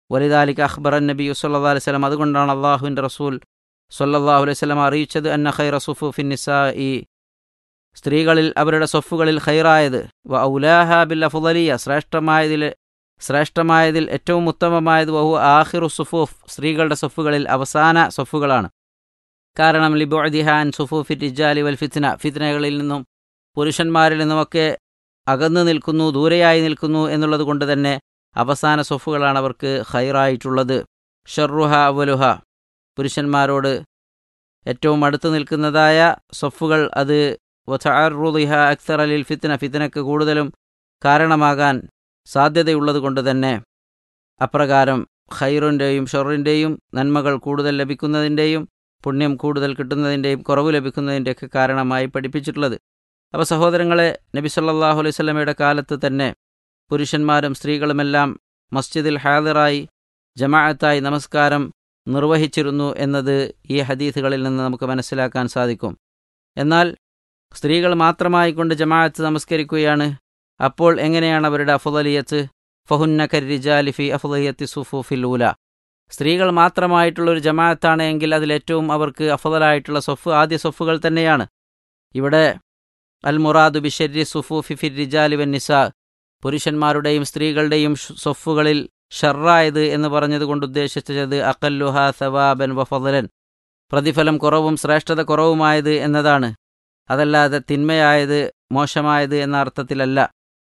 വലിദാലിക്ക് അഖ്ബർ നബി സല്ലാ അലൈഹി സ്വലം അതുകൊണ്ടാണ് അള്ളാഹുവിൻ്റെ റസൂൽ സല്ലാഹു അലൈഹി സ്വലം അറിയിച്ചത് അന്ന ഖൈറ സുഫു ഫിൻ നിസാ ഈ സ്ത്രീകളിൽ അവരുടെ സൊഫുകളിൽ ഖൈറായത് വ ഔലാഹ ബിൽ അഫുദലിയ ശ്രേഷ്ഠമായതിൽ ശ്രേഷ്ഠമായതിൽ ഏറ്റവും ഉത്തമമായത് വഹു ആഹിറു സുഫൂഫ് സ്ത്രീകളുടെ സൊഫുകളിൽ അവസാന സൊഫുകളാണ് കാരണം ലിബുഅദിഹാൻ സുഫൂഫി രിജാലി വൽ ഫിത്ന ഫിത്നകളിൽ നിന്നും പുരുഷന്മാരിൽ നിന്നുമൊക്കെ അകന്നു നിൽക്കുന്നു ദൂരെയായി നിൽക്കുന്നു എന്നുള്ളത് കൊണ്ട് തന്നെ അവസാന സൊഫുകളാണ് അവർക്ക് ഖൈറായിട്ടുള്ളത് ഷർറുഹ അവലുഹ പുരുഷന്മാരോട് ഏറ്റവും അടുത്ത് നിൽക്കുന്നതായ സൊഫുകൾ അത് വചാറുദിഹ അക്സർ അലിൽ ഫിത്ന ഫിത്നക്ക് കൂടുതലും കാരണമാകാൻ സാധ്യതയുള്ളത് കൊണ്ട് തന്നെ അപ്രകാരം ഖൈറിൻ്റെയും ഷൊറിൻ്റെയും നന്മകൾ കൂടുതൽ ലഭിക്കുന്നതിൻ്റെയും പുണ്യം കൂടുതൽ കിട്ടുന്നതിൻ്റെയും കുറവ് ലഭിക്കുന്നതിൻ്റെയൊക്കെ കാരണമായി പഠിപ്പിച്ചിട്ടുള്ളത് അപ്പോൾ സഹോദരങ്ങളെ നബി സല്ലാഹു അലൈഹി സ്വലമയുടെ കാലത്ത് തന്നെ പുരുഷന്മാരും സ്ത്രീകളുമെല്ലാം മസ്ജിദിൽ ഹാദിറായി ജമാഅത്തായി നമസ്കാരം നിർവഹിച്ചിരുന്നു എന്നത് ഈ ഹദീസുകളിൽ നിന്ന് നമുക്ക് മനസ്സിലാക്കാൻ സാധിക്കും എന്നാൽ സ്ത്രീകൾ മാത്രമായി കൊണ്ട് ജമാഅത്ത് നമസ്കരിക്കുകയാണ് അപ്പോൾ എങ്ങനെയാണ് അവരുടെ അഫുദലിയത്ത് ഫഹുന്ന കരിജാലിഫി അഫുദലിയത്തി സുഫൂഫിൽ ഊല സ്ത്രീകൾ മാത്രമായിട്ടുള്ള ഒരു ജമാഅത്താണ് എങ്കിൽ അതിലേറ്റവും അവർക്ക് അഫുദലായിട്ടുള്ള സൊഫ് ആദ്യ സൊഫുകൾ തന്നെയാണ് ഇവിടെ അൽ മുറാദു ബിഷരി സുഫൂഫി ഫിർ റിജാലി വൻ നിസ പുരുഷന്മാരുടെയും സ്ത്രീകളുടെയും സൊഫുകളിൽ ഷർറായത് എന്ന് പറഞ്ഞതുകൊണ്ട് ഉദ്ദേശിച്ചത് അക്കല്ലുഹ സവാബൻ വഫലൻ പ്രതിഫലം കുറവും ശ്രേഷ്ഠത കുറവുമായത് എന്നതാണ് അതല്ലാതെ തിന്മയായത് മോശമായത് എന്ന അർത്ഥത്തിലല്ല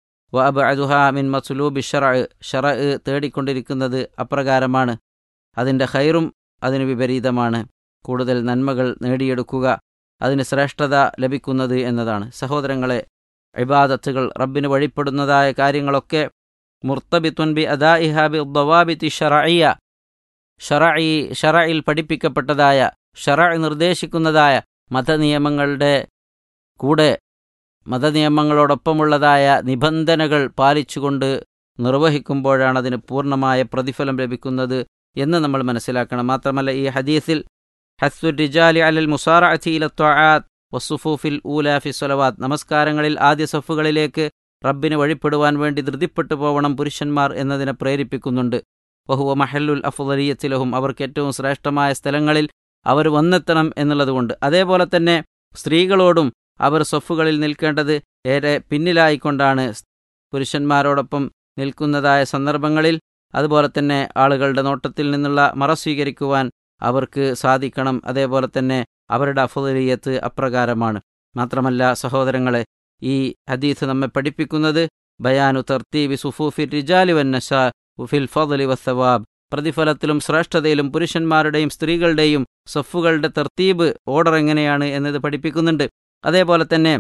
വ അബ് അദുഹ മിൻ മസുലൂബി ഷറ ഷറ തേടിക്കൊണ്ടിരിക്കുന്നത് അപ്രകാരമാണ് അതിൻ്റെ ഹൈറും അതിന് വിപരീതമാണ് കൂടുതൽ നന്മകൾ നേടിയെടുക്കുക അതിന് ശ്രേഷ്ഠത ലഭിക്കുന്നത് എന്നതാണ് സഹോദരങ്ങളെ ഇബാദത്തുകൾ റബ്ബിന് വഴിപ്പെടുന്നതായ കാര്യങ്ങളൊക്കെ മുർത്തബിത്തുൻ ബി അദാ ഇഹാബി ദവാബിത്തി ഷറഇയ ഷറഇ ഷറയിൽ പഠിപ്പിക്കപ്പെട്ടതായ ഷറ നിർദ്ദേശിക്കുന്നതായ മതനിയമങ്ങളുടെ കൂടെ മതനിയമങ്ങളോടൊപ്പമുള്ളതായ നിബന്ധനകൾ പാലിച്ചുകൊണ്ട് നിർവഹിക്കുമ്പോഴാണ് അതിന് പൂർണ്ണമായ പ്രതിഫലം ലഭിക്കുന്നത് എന്ന് നമ്മൾ മനസ്സിലാക്കണം മാത്രമല്ല ഈ ഹദീസിൽ ഹസ്സു റിജാലി അലൽ മുസാറഅത്തിയിലത്വാത്ത് വസുഫൂഫിൽ ഊലാഫി സ്വലവാത്ത് നമസ്കാരങ്ങളിൽ ആദ്യ സഫുകളിലേക്ക് റബ്ബിന് വഴിപ്പെടുവാൻ വേണ്ടി ധൃതിപ്പെട്ടു പോവണം പുരുഷന്മാർ എന്നതിനെ പ്രേരിപ്പിക്കുന്നുണ്ട് വഹുവ മഹല്ലുൽ അഫുദലിയത്തിലഹും അവർക്ക് ഏറ്റവും ശ്രേഷ്ഠമായ സ്ഥലങ്ങളിൽ അവർ വന്നെത്തണം എന്നുള്ളതുകൊണ്ട് അതേപോലെ തന്നെ സ്ത്രീകളോടും അവർ സൊഫുകളിൽ നിൽക്കേണ്ടത് ഏറെ പിന്നിലായിക്കൊണ്ടാണ് പുരുഷന്മാരോടൊപ്പം നിൽക്കുന്നതായ സന്ദർഭങ്ങളിൽ അതുപോലെ തന്നെ ആളുകളുടെ നോട്ടത്തിൽ നിന്നുള്ള മറ സ്വീകരിക്കുവാൻ അവർക്ക് സാധിക്കണം അതേപോലെ തന്നെ അവരുടെ അഫുദലിയത്ത് അപ്രകാരമാണ് മാത്രമല്ല സഹോദരങ്ങളെ ഈ ഹദീസ് നമ്മെ പഠിപ്പിക്കുന്നത് ബയാനു തർത്തീബി സുഫൂഫി റിജാലി വന്നഷ ഫിൽ ഫضലി വസ്സവാബ് പ്രതിഫലത്തിലും ശ്രേഷ്ഠതയിലും പുരുഷന്മാരുടെയും സ്ത്രീകളുടെയും സഫുകളുടെ തർത്തീബ് ഓർഡർ എങ്ങനെയാണ് എന്നത് പഠിപ്പിക്കുന്നുണ്ട് അതേപോലെ തന്നെ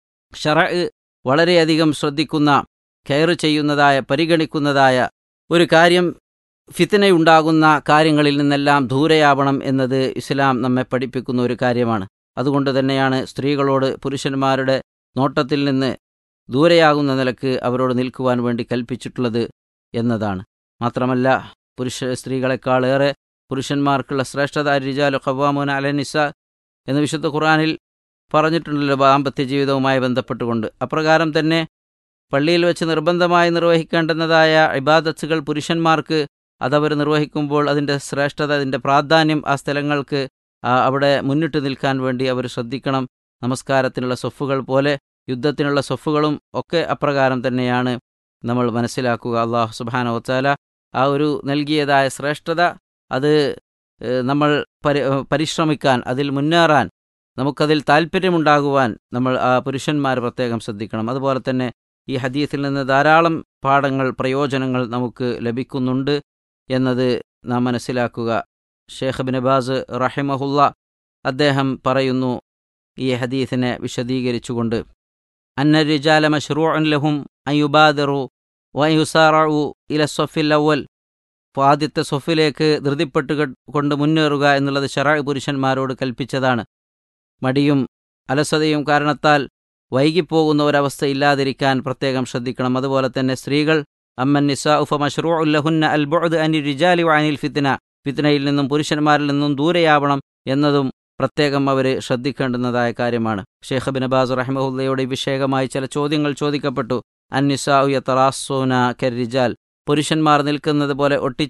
ഷറ വളരെയധികം ശ്രദ്ധിക്കുന്ന കെയർ ചെയ്യുന്നതായ പരിഗണിക്കുന്നതായ ഒരു കാര്യം ഫിത്തനയുണ്ടാകുന്ന കാര്യങ്ങളിൽ നിന്നെല്ലാം ദൂരെയാവണം എന്നത് ഇസ്ലാം നമ്മെ പഠിപ്പിക്കുന്ന ഒരു കാര്യമാണ് അതുകൊണ്ട് തന്നെയാണ് സ്ത്രീകളോട് പുരുഷന്മാരുടെ നോട്ടത്തിൽ നിന്ന് ദൂരെയാകുന്ന നിലക്ക് അവരോട് നിൽക്കുവാൻ വേണ്ടി കൽപ്പിച്ചിട്ടുള്ളത് എന്നതാണ് മാത്രമല്ല പുരുഷ സ്ത്രീകളെക്കാളേറെ പുരുഷന്മാർക്കുള്ള ശ്രേഷ്ഠത അരിജാലു ഖവാമുൻ അലനിസ എന്ന് വിശുദ്ധ ഖുറാനിൽ പറഞ്ഞിട്ടുണ്ടല്ലോ ദാമ്പത്യ ജീവിതവുമായി ബന്ധപ്പെട്ടുകൊണ്ട് അപ്രകാരം തന്നെ പള്ളിയിൽ വെച്ച് നിർബന്ധമായി നിർവഹിക്കേണ്ടുന്നതായ ഇബാദത്തുകൾ പുരുഷന്മാർക്ക് അതവർ നിർവഹിക്കുമ്പോൾ അതിൻ്റെ ശ്രേഷ്ഠത അതിൻ്റെ പ്രാധാന്യം ആ സ്ഥലങ്ങൾക്ക് അവിടെ മുന്നിട്ട് നിൽക്കാൻ വേണ്ടി അവർ ശ്രദ്ധിക്കണം നമസ്കാരത്തിനുള്ള സൊഫുകൾ പോലെ യുദ്ധത്തിനുള്ള സൊഫുകളും ഒക്കെ അപ്രകാരം തന്നെയാണ് നമ്മൾ മനസ്സിലാക്കുക അള്ളാഹു സുബാന ഒത്താല ആ ഒരു നൽകിയതായ ശ്രേഷ്ഠത അത് നമ്മൾ പരി പരിശ്രമിക്കാൻ അതിൽ മുന്നേറാൻ നമുക്കതിൽ താല്പര്യമുണ്ടാകുവാൻ നമ്മൾ ആ പുരുഷന്മാർ പ്രത്യേകം ശ്രദ്ധിക്കണം അതുപോലെ തന്നെ ഈ ഹദീസിൽ നിന്ന് ധാരാളം പാഠങ്ങൾ പ്രയോജനങ്ങൾ നമുക്ക് ലഭിക്കുന്നുണ്ട് എന്നത് നാം മനസ്സിലാക്കുക ഷേഖ് ബിൻ ബാസ് റഹിമഹുല്ല അദ്ദേഹം പറയുന്നു ഈ ഹദീസിനെ വിശദീകരിച്ചുകൊണ്ട് അന്ന റിജാല മഷ്റൂഅൻ ലഹും അയുബാദറു വയുസാറു ഇല സൊഫിൽ അവൽ ആദ്യത്തെ സൊഫിലേക്ക് ധൃതിപ്പെട്ട് കൊണ്ട് മുന്നേറുക എന്നുള്ളത് ഷറാ പുരുഷന്മാരോട് കൽപ്പിച്ചതാണ് മടിയും അലസതയും കാരണത്താൽ വൈകിപ്പോകുന്ന ഒരവസ്ഥ ഇല്ലാതിരിക്കാൻ പ്രത്യേകം ശ്രദ്ധിക്കണം അതുപോലെ തന്നെ സ്ത്രീകൾ അമ്മൻ നിസാ ഉഫ മഷ്റൂ ഉല്ലഹുന്ന അൽ ബുഅദ് അനി റിജാലി അനിൽ ഫിത്ന ഫിത്നയിൽ നിന്നും പുരുഷന്മാരിൽ നിന്നും ദൂരെയാവണം എന്നതും പ്രത്യേകം അവർ ശ്രദ്ധിക്കേണ്ടുന്നതായ കാര്യമാണ് ഷെയ്ഖ് ബിൻ അബാസ് റഹ്മഹുല്ലയുടെ വിഷയകമായി ചില ചോദ്യങ്ങൾ ചോദിക്കപ്പെട്ടു അന്നിസാഉ യത്തറാസോന കരിജാൽ പുരുഷന്മാർ നിൽക്കുന്നത് പോലെ ഒട്ടി